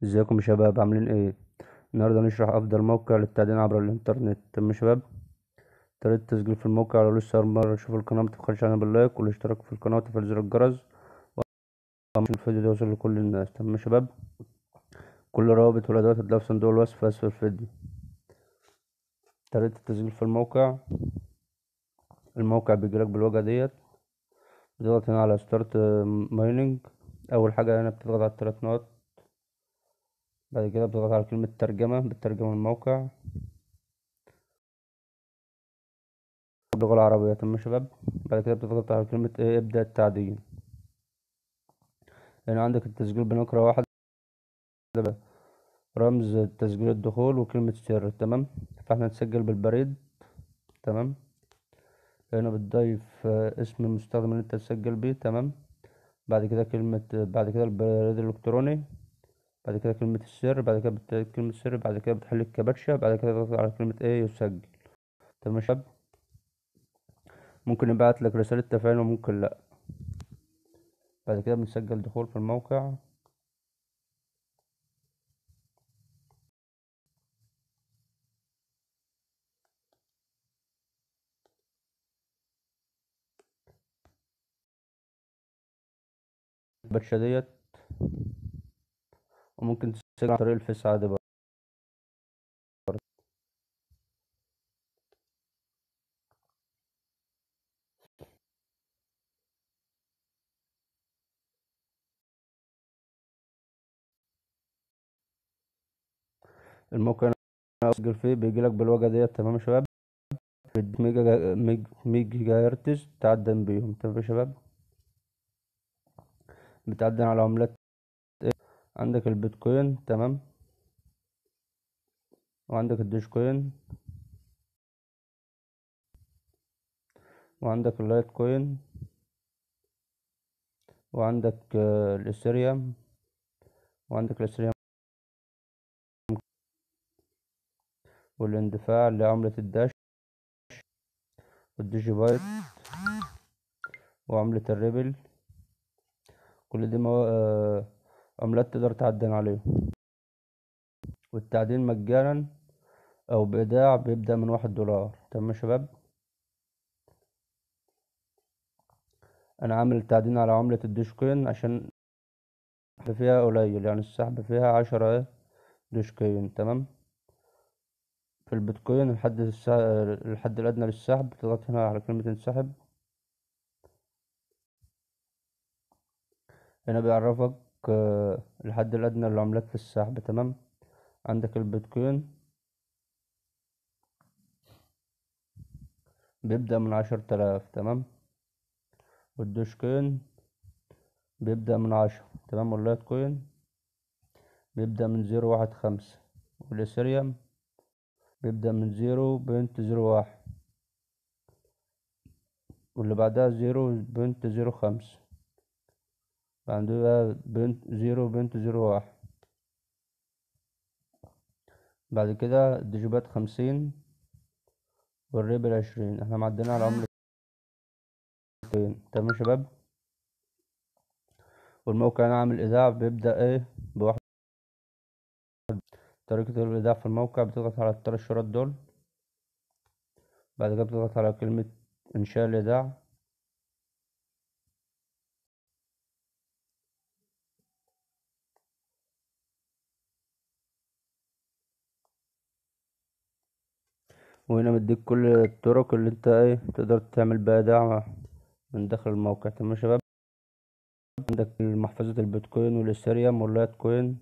ازيكم يا شباب عاملين ايه النهارده هنشرح افضل موقع للتعدين عبر الانترنت تمام يا شباب طريقة التسجيل في الموقع لو لسه أول مرة تشوفوا القناة متبخلش عنها باللايك والاشتراك في القناة وتفعيل زر الجرس عشان الفيديو ده يوصل لكل الناس تمام يا شباب كل روابط والأدوات هتلاقيها في صندوق الوصف في أسفل الفيديو طريقة التسجيل في الموقع الموقع بيجيلك بالواجهة ديت بتضغط هنا على ستارت مايننج أول حاجة هنا بتضغط على التلات نقط بعد كده بتضغط على كلمة ترجمة بترجم الموقع باللغة العربية تمام يا شباب بعد كده بتضغط على كلمة ايه ابدأ التعدين هنا عندك التسجيل بنقرة واحدة رمز تسجيل الدخول وكلمة سر تمام فاحنا نسجل بالبريد تمام هنا بتضيف اسم المستخدم اللي انت تسجل بيه تمام بعد كده كلمة بعد كده البريد الإلكتروني بعد كده كلمة السر بعد كده بتكتب كلمة السر بعد كده بتحل الكباتشة بعد كده تضغط على كلمة ايه يسجل تمام يا شباب ممكن يبعت لك رسالة تفاعل وممكن لأ بعد كده بنسجل دخول في الموقع الكباتشة ديت وممكن تسجل عن طريق الفيس عادي برضه الموقع اللي انا بسجل فيه بيجيلك بالواجهة ديت تمام يا شباب ميجا ميجا هرتز تعدل بيهم تمام يا شباب بتعدل على عملات عندك البيتكوين تمام وعندك الدوجكوين وعندك اللايت كوين وعندك الاثيريوم وعندك الاثيريوم والاندفاع اللي عملة الداش والديجي بايت وعملة الريبل كل دي مو... عملات تقدر تعدل عليهم والتعدين مجانا او بايداع بيبدأ من واحد دولار تمام يا شباب انا عامل التعدين على عملة الدوشكوين عشان فيها قليل يعني السحب فيها عشرة ايه دوشكوين تمام في البيتكوين الحد السح... الحد الادنى للسحب تضغط هنا على كلمة انسحب هنا بيعرفك الحد الادنى للعملات في السحب تمام عندك البيتكوين بيبدأ من عشر تلاف تمام والدوشكوين بيبدأ من عشرة تمام واللايت كوين بيبدأ من زيرو واحد خمسة والإثيريوم بيبدأ من زيرو بوينت زيرو واحد واللي بعدها زيرو بوينت زيرو خمسة بعدها بوينت زيرو بوينت زيرو واحد بعد كده الديجيبات خمسين والريبل عشرين احنا معدلين على عملة تمام يا شباب والموقع انا عامل ايداع بيبدأ ايه بواحد طريقة الايداع في الموقع بتضغط على التلات شرط دول بعد كده بتضغط على كلمة انشاء الايداع وهنا مديك كل الطرق اللي انت ايه تقدر تعمل بيها ايداع من داخل الموقع تمام يا شباب عندك محفظة البيتكوين والاثيريوم واللايت كوين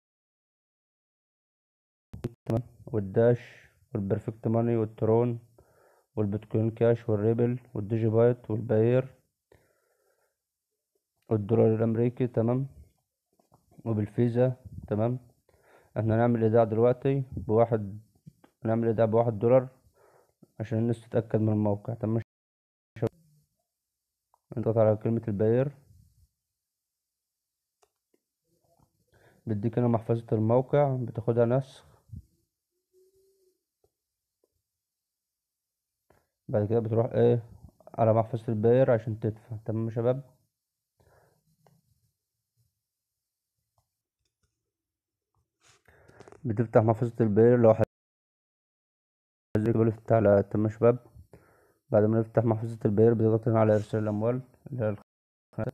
تمام والداش والبرفكت ماني والترون والبيتكوين كاش والريبل والديجي بايت والباير والدولار الامريكي تمام وبالفيزا تمام احنا هنعمل ايداع دلوقتي بواحد هنعمل ايداع بواحد دولار عشان الناس تتأكد من الموقع تمام نضغط على كلمة الباير بيديك هنا محفظة الموقع بتاخدها نسخ بعد كده بتروح ايه على محفظة الباير عشان تدفع تمام يا شباب بتفتح محفظة البير لو حد بيفتح على تم شباب بعد ما نفتح محفظة البير بتضغط هنا على إرسال الأموال اللي هي الخانة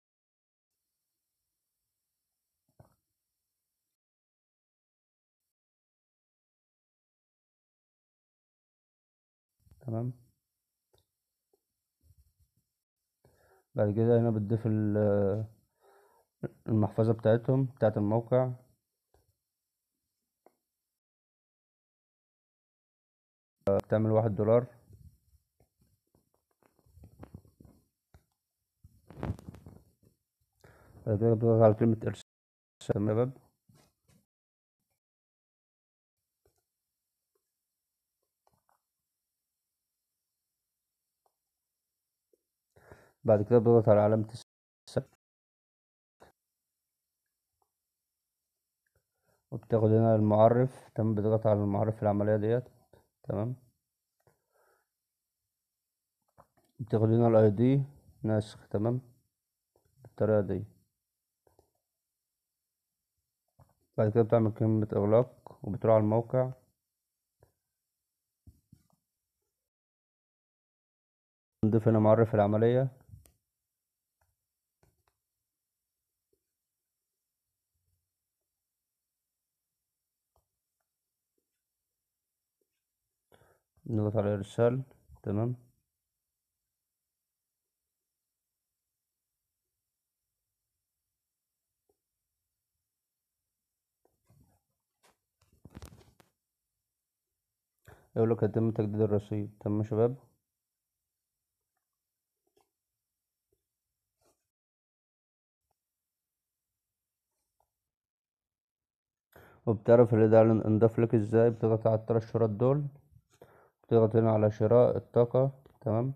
تمام بعد كده هنا بتضيف ال- المحفظة بتاعتهم بتاعت الموقع بتعمل واحد دولار بعد كده بتضغط على كلمة إرسال تمام يا شباب بعد كده بضغط على علامة السهم وبتاخد هنا المعرف تمام بتضغط على المعرف في العملية ديت تمام بتاخد هنا الاي دي نسخ تمام بالطريقة دي بعد كده بتعمل كلمة اغلاق وبتروح على الموقع نضيف هنا معرف العملية نضغط على ارسال تمام يقول لك يتم تجديد الرصيد تمام يا شباب وبتعرف اللي ده انضاف لك ازاي بتضغط على التلات شرط دول بتضغط هنا على شراء الطاقة تمام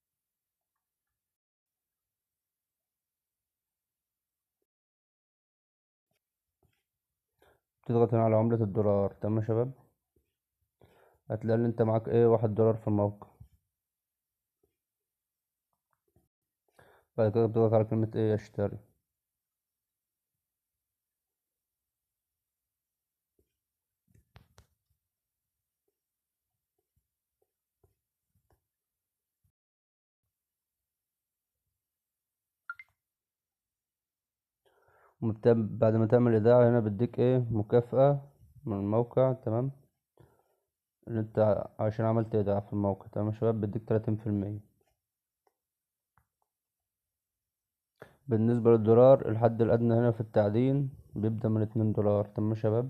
بتضغط هنا على عملة الدولار تمام يا شباب هتلاقي ان انت معاك ايه واحد دولار في الموقع بعد كده بتضغط على كلمة ايه اشتري ومت- بعد ما تعمل ايداع هنا بديك ايه مكافأة من الموقع تمام اللي انت عشان عملت ايداع في الموقع تمام يا شباب بديك تلاتين في المية بالنسبة للدولار الحد الأدنى هنا في التعدين بيبدأ من اتنين دولار تمام يا شباب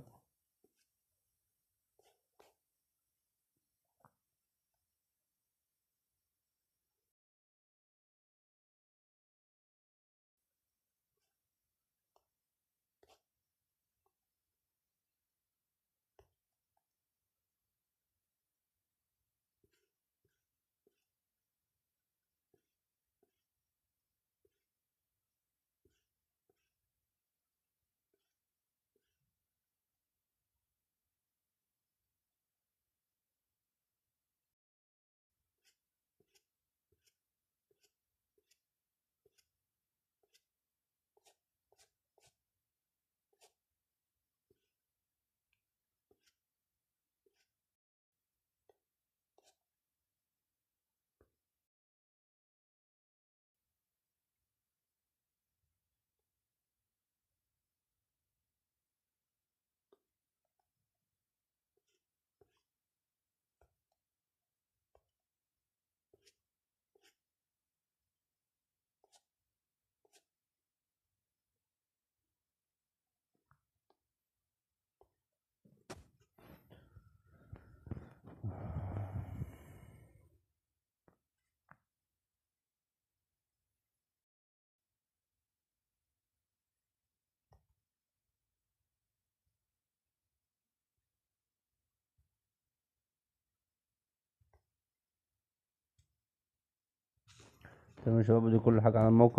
تمام يا شباب دي كل حاجة عن الموقع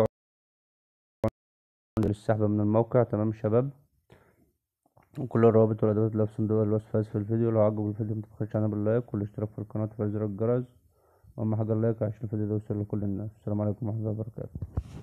للسحب من الموقع تمام يا شباب وكل الروابط والأدوات اللي في صندوق الوصف أسفل الفيديو لو عجبك الفيديو متبخلش عنها باللايك والاشتراك في القناة وتفعيل زر الجرس وأهم حاجة اللايك عشان الفيديو ده يوصل لكل الناس السلام عليكم ورحمة الله وبركاته